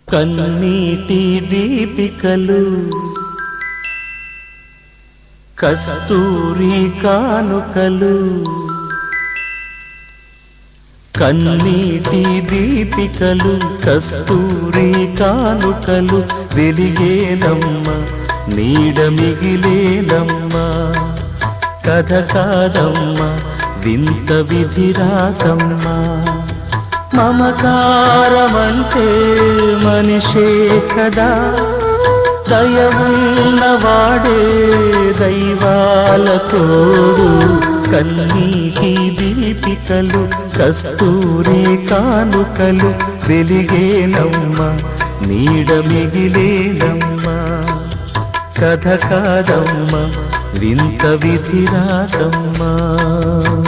కన్నీటి దీపికలు కస్తూరి కానుకలు కన్నీటి దీపికలు కస్తూరి కానుకలు వెలిగేనమ్మ నీడ మిగిలేనమ్మా కథ కాదమ్మ వింత విధిరాకమ్మా మమకారమంటే మనిషే కదా దయవున్నవాడే దైవాల తోడు కన్నీటి దీపికలు కస్తూరి కానుకలు వెలిగేనమ్మ నీడ మిగిలేనమ్మా కథ కాదమ్మ వింత విధిరాకమ్మా